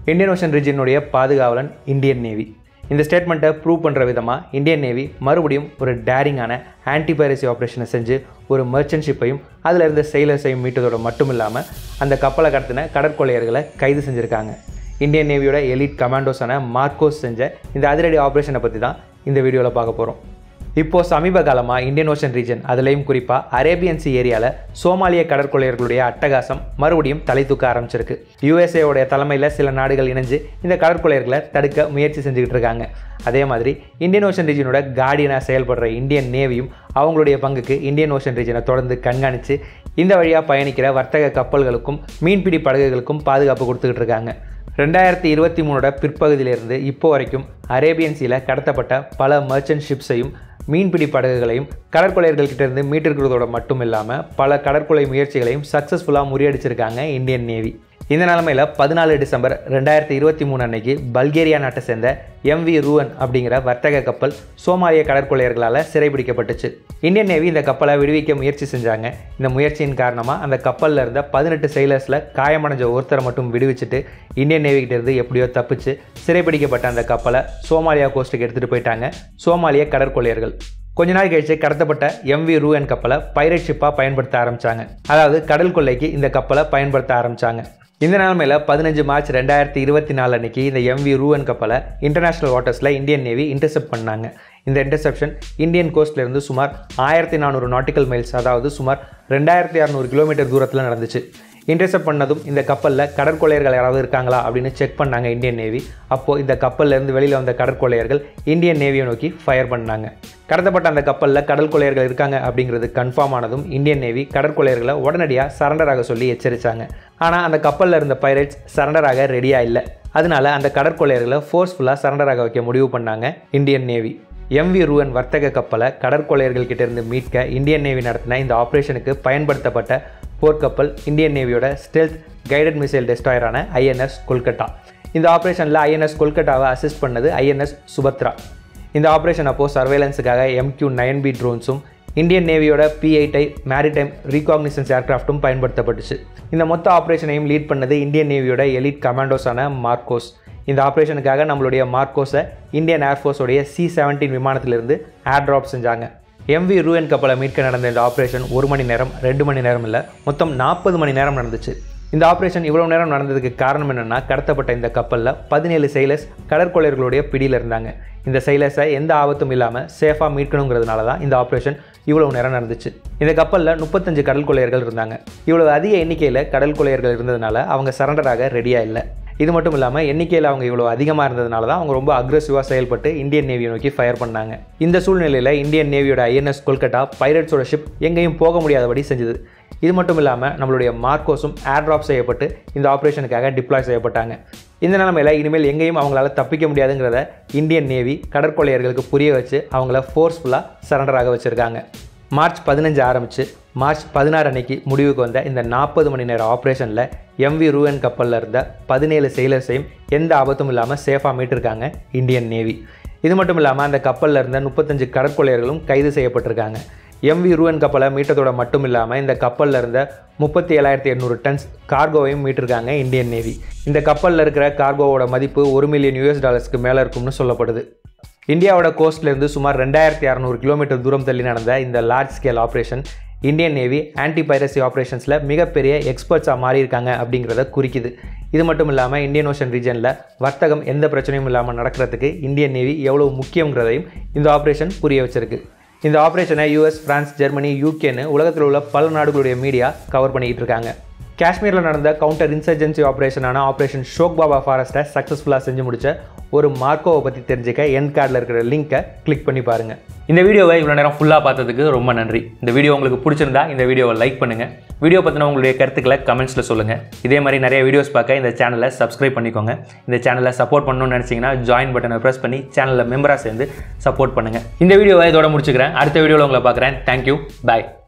Indian Ocean ரீஜனுடைய பாதுகாவலன் Indian navy இந்த ஸ்டேட்மெண்ட்டை ப்ரூவ் பண்ணுற விதமாக இந்தியன் நேவி மறுபடியும் ஒரு டேரிங்கான ஆன்டி பைரசி ஆப்ரேஷனை செஞ்சு ஒரு மர்ச்சன்ட் ஷிப்பையும் அதில் இருந்த செயலர்ஸையும் மீட்டதோட மட்டும் இல்லாமல் அந்த கப்பலை கடத்தின கடற்கொள்ளையர்களை கைது செஞ்சுருக்காங்க இந்தியன் நேவியோட எலிட் கமாண்டோஸான மார்க்கோஸ் செஞ்ச இந்த அதிரடி ஆப்ரேஷனை பற்றி தான் இந்த வீடியோவில் பார்க்க போகிறோம் இப்போது சமீப காலமாக இந்தியன் ஓஷன் ரீஜன் அதுலேயும் குறிப்பாக அரேபியன் சி ஏரியாவில் சோமாலிய கடற்கொள்ளையர்களுடைய அட்டகாசம் மறுபடியும் தலை தூக்க ஆரம்பிச்சிருக்கு யூஎஸ்ஏவுடைய தலைமையில் சில நாடுகள் இணைஞ்சு இந்த கடற்கொள்ளையர்களை தடுக்க முயற்சி செஞ்சுக்கிட்டு இருக்காங்க அதே மாதிரி இந்தியன் ஓஷன் ரீஜனோட கார்டியனாக செயல்படுற இந்தியன் நேவியும் அவங்களுடைய பங்குக்கு இந்தியன் ஓஷன் ரீஜனை தொடர்ந்து கண்காணித்து இந்த வழியாக பயணிக்கிற வர்த்தக கப்பல்களுக்கும் மீன்பிடி படகுகளுக்கும் பாதுகாப்பு கொடுத்துக்கிட்டு இருக்காங்க ரெண்டாயிரத்தி இருபத்தி மூணோட பிற்பகுதியிலிருந்து இப்போ வரைக்கும் அரேபியன் சீல கடத்தப்பட்ட பல மர்ச்சன்ட் ஷிப்ஸையும் மீன்பிடி படகுகளையும் கடற்கொள்ளையர்கள் கிட்ட இருந்து மீட்டிருக்கிறதோட மட்டும் இல்லாமல் பல கடற்கொலை முயற்சிகளையும் சக்ஸஸ்ஃபுல்லாக முறியடிச்சிருக்காங்க இந்தியன் நேவி இந்த நிலமையில் பதினாலு டிசம்பர் ரெண்டாயிரத்தி இருபத்தி மூணு அன்னைக்கு பல்கேரியா நாட்டை சேர்ந்த எம்வி ரூவன் அப்படிங்கிற வர்த்தக கப்பல் சோமாலிய கடற்கொள்ளையர்களால் சிறைபிடிக்கப்பட்டுச்சு இந்தியன் நேவி இந்த கப்பலை விடுவிக்க முயற்சி செஞ்சாங்க இந்த முயற்சியின் காரணமாக அந்த கப்பலில் இருந்த பதினெட்டு செயலர்ஸில் காயமடைஞ்ச ஒருத்தரை மட்டும் விடுவிச்சுட்டு இந்தியன் நேவி கிட்ட இருந்து எப்படியோ தப்பிச்சு சிறைபிடிக்கப்பட்ட அந்த கப்பலை சோமாலியா கோஸ்ட்டுக்கு எடுத்துகிட்டு போயிட்டாங்க சோமாலிய கடற்கொள்ளையர்கள் கொஞ்ச நாள் கழிச்சு கடத்தப்பட்ட எம்வி ரூஎன் கப்பலை பைரட் ஷிப்பாக பயன்படுத்த ஆரம்பித்தாங்க அதாவது கடல் கொள்ளைக்கு இந்த கப்பலை பயன்படுத்த ஆரம்பித்தாங்க இந்த நிலமையில் பதினஞ்சு மார்ச் ரெண்டாயிரத்தி இருபத்தி நாலு அன்னைக்கு இந்த எம்வி ரூஎன் கப்பலை இன்டர்நேஷனல் வாட்டர்ஸில் இந்தியன் நேவி இன்டர்செப்ட் பண்ணாங்க இந்த இன்டர்செப்ஷன் இந்தியன் கோஸ்ட்லேருந்து சுமார் ஆயிரத்தி நானூறு நாட்டிக்கல் மைல்ஸ் அதாவது சுமார் ரெண்டாயிரத்தி அறநூறு கிலோமீட்டர் தூரத்தில் நடந்துச்சு இன்டர்செப்ட் பண்ணதும் இந்த கப்பலில் கடற்கொள்ளையர்கள் யாராவது இருக்காங்களா அப்படின்னு செக் பண்ணாங்க இந்தியன் நேவி அப்போது இந்த கப்பல்லேருந்து வெளியில் வந்த கடற்கொள்ளையர்கள் இந்தியன் நேவியை நோக்கி ஃபயர் பண்ணாங்க கடத்தப்பட்ட அந்த கப்பலில் கடல் கொள்ளையர்கள் இருக்காங்க அப்படிங்கிறது கன்ஃபார்ம் ஆனதும் இந்தியன் நேவி கடற்கொள்ளையர்களை உடனடியாக சரண்டர் ஆக சொல்லி எச்சரித்தாங்க ஆனால் அந்த கப்பலில் இருந்த பைரட்ஸ் சரண்டர் ஆக ரெடியாக இல்லை அதனால அந்த கடற்கொள்ளையர்களை ஃபோர்ஸ்ஃபுல்லாக சரண்டர் ஆக வைக்க முடிவு பண்ணாங்க இந்தியன் நேவி எம்வி ரூவன் வர்த்தக கப்பலை கடற்கொள்ளையர்கள் கிட்டேருந்து மீட்க இந்தியன் நேவி நடத்தின இந்த ஆப்ரேஷனுக்கு பயன்படுத்தப்பட்ட போர்க்கப்பல் இந்தியன் நேவியோட ஸ்டெல்த் கைடட் மிசைல் டெஸ்ட்ராயரான ஐஎன்எஸ் கொல்கட்டா இந்த ஆப்ரேஷனில் ஐஎன்எஸ் கொல்கட்டாவை அசிஸ்ட் பண்ணது ஐஎன்எஸ் சுபத்ரா இந்த ஆப்ரேஷன் அப்போது சர்வேலன்ஸுக்காக எம்கியூ நைன் பி ட்ரோன்ஸும் இந்தியன் நேவியோட பி எயிட்டை மேரிடைம் ரீகாக்னிசன்ஸ் ஏர்க்ராஃப்ட்டும் பயன்படுத்தப்பட்டுச்சு இந்த மொத்த ஆப்ரேஷனையும் லீட் பண்ணது இந்தியன் நேவியோட எலிட் கமாண்டோஸான மார்க்கோஸ் இந்த ஆப்ரேஷனுக்காக நம்மளுடைய மார்க்கோஸை இந்தியன் ஏர்ஃபோர்ஸோடைய சி செவன்டீன் விமானத்திலிருந்து ஏர் ட்ராப் செஞ்சாங்க எம்வி ரூஎன் கப்பலை மீட்க நடந்த இந்த ஆப்ரேஷன் ஒரு மணி நேரம் ரெண்டு மணி நேரம் இல்லை மொத்தம் நாற்பது மணி நேரம் நடந்துச்சு இந்த ஆப்ரேஷன் இவ்வளோ நேரம் நடந்ததுக்கு காரணம் என்னென்னா கடத்தப்பட்ட இந்த கப்பலில் பதினேழு செயலர்ஸ் கடற்கொள்ளையர்களுடைய பிடியில் இருந்தாங்க இந்த செயலர்ஸை எந்த ஆபத்தும் இல்லாமல் சேஃபாக மீட்கணுங்கிறதுனால தான் இந்த ஆப்ரேஷன் இவ்வளவு நேரம் நடந்துச்சு இந்த கப்பலில் முப்பத்தஞ்சு கடல் கொள்ளையர்கள் இருந்தாங்க இவ்வளவு அதிக எண்ணிக்கையில் கடல் கொள்ளையர்கள் இருந்ததுனால அவங்க சரண்டராக ரெடியாக இல்லை இது மட்டும் இல்லாமல் எண்ணிக்கையில் அவங்க இவ்வளோ அதிகமாக இருந்ததுனால தான் அவங்க ரொம்ப அக்ரெசிவாக செயல்பட்டு இந்தியன் நேவியை நோக்கி ஃபயர் பண்ணாங்க இந்த சூழ்நிலையில் இந்தியன் நேவியோட ஐஎன்எஸ் கொல்கட்டா பைரட்ஸோட ஷிப் எங்கேயும் போக முடியாதபடி செஞ்சது இது மட்டும் இல்லாமல் நம்மளுடைய மார்க்கோஸும் ஏர் ட்ராப் செய்யப்பட்டு இந்த ஆப்ரேஷனுக்காக டிப்ளாய் செய்யப்பட்டாங்க இந்த நிலமையில் இனிமேல் எங்கேயும் அவங்களால தப்பிக்க முடியாதுங்கிறத இந்தியன் நேவி கடற்கொள்ளையர்களுக்கு புரிய வச்சு அவங்கள ஃபோர்ஸ்ஃபுல்லாக சரண்டராக வச்சுருக்காங்க மார்ச் பதினஞ்சு ஆரம்பித்து மார்ச் பதினாறு அன்னைக்கு முடிவுக்கு வந்த இந்த நாற்பது மணி நேர ஆப்ரேஷனில் எம்வி ரூஎன் கப்பலில் இருந்த பதினேழு செயலர்ஸையும் எந்த ஆபத்தும் இல்லாமல் சேஃபாக மீட்டிருக்காங்க இந்தியன் நேவி இது மட்டும் இல்லாமல் அந்த கப்பலில் இருந்த முப்பத்தஞ்சு கடற்கொள்ளையர்களும் கைது செய்யப்பட்டிருக்காங்க எம்வி ரூஎன் கப்பலை மீட்டதோட மட்டும் இல்லாமல் இந்த கப்பலில் இருந்த முப்பத்தி ஏழாயிரத்தி எண்ணூறு டன்ஸ் கார்கோவையும் மீட்டிருக்காங்க இந்தியன் நேவி இந்த கப்பலில் இருக்கிற கார்கோவோட மதிப்பு ஒரு மில்லியன் யூஎஸ் டாலர்ஸ்க்கு மேலே இருக்கும்னு சொல்லப்படுது இந்தியாவோட கோஸ்ட்லேருந்து சுமார் ரெண்டாயிரத்தி அறநூறு கிலோமீட்டர் தூரம் தள்ளி நடந்த இந்த large scale operation Indian navy anti piracy ஆப்ரேஷன்ஸில் மிகப்பெரிய எக்ஸ்பர்ட்ஸாக மாறியிருக்காங்க அப்படிங்கிறத குறிக்குது இது மட்டும் இல்லாமல் இந்தியன் ஓஷன் ரீஜனில் வர்த்தகம் எந்த பிரச்சனையும் இல்லாமல் நடக்கிறதுக்கு இந்தியன் நேவி எவ்வளோ முக்கியங்கிறதையும் இந்த ஆப்ரேஷன் புரிய வச்சிருக்கு இந்த ஆப்ரேஷனை யூஎஸ் ஃப்ரான்ஸ் ஜெர்மனி யூகேன்னு உலகத்தில் உள்ள பல நாடுகளுடைய மீடியா கவர் பண்ணிக்கிட்டு இருக்காங்க காஷ்மீரில் நடந்த கவுண்டர் இன்சர்ஜென்சி ஆப்ரேஷனான ஆப்ரேஷன் ஷோக் பாபா ஃபாரஸ்ட்டை சக்ஸஸ்ஃபுல்லாக செஞ்சு முடிச்ச ஒரு மார்க்கோவை பற்றி தெரிஞ்சுக்க என் கார்டில் இருக்கிற லிங்க்கை கிளிக் பண்ணி பாருங்கள் இந்த வீடியோவை இவ்வளோ நேரம் ஃபுல்லாக பார்த்ததுக்கு ரொம்ப நன்றி இந்த வீடியோ உங்களுக்கு பிடிச்சிருந்தா இந்த வீடியோவை லைக் பண்ணுங்கள் வீடியோ பற்றின உங்களுடைய கருத்துக்களை கமெண்ட்ஸில் சொல்லுங்கள் இதே மாதிரி நிறைய வீடியோஸ் பார்க்க இந்த சேனலை சப்ஸ்கிரைப் பண்ணிக்கோங்க இந்த சேனலை சப்போர்ட் பண்ணணும்னு நினச்சிங்கன்னா ஜாயின் பட்டனை ப்ரெஸ் பண்ணி சேனலில் மெம்பராக சேர்ந்து சப்போர்ட் பண்ணுங்கள் இந்த வீடியோவை இதோட முடிச்சுக்கிறேன் அடுத்த வீடியோவில் உங்களை பார்க்குறேன் தேங்க்யூ பாய்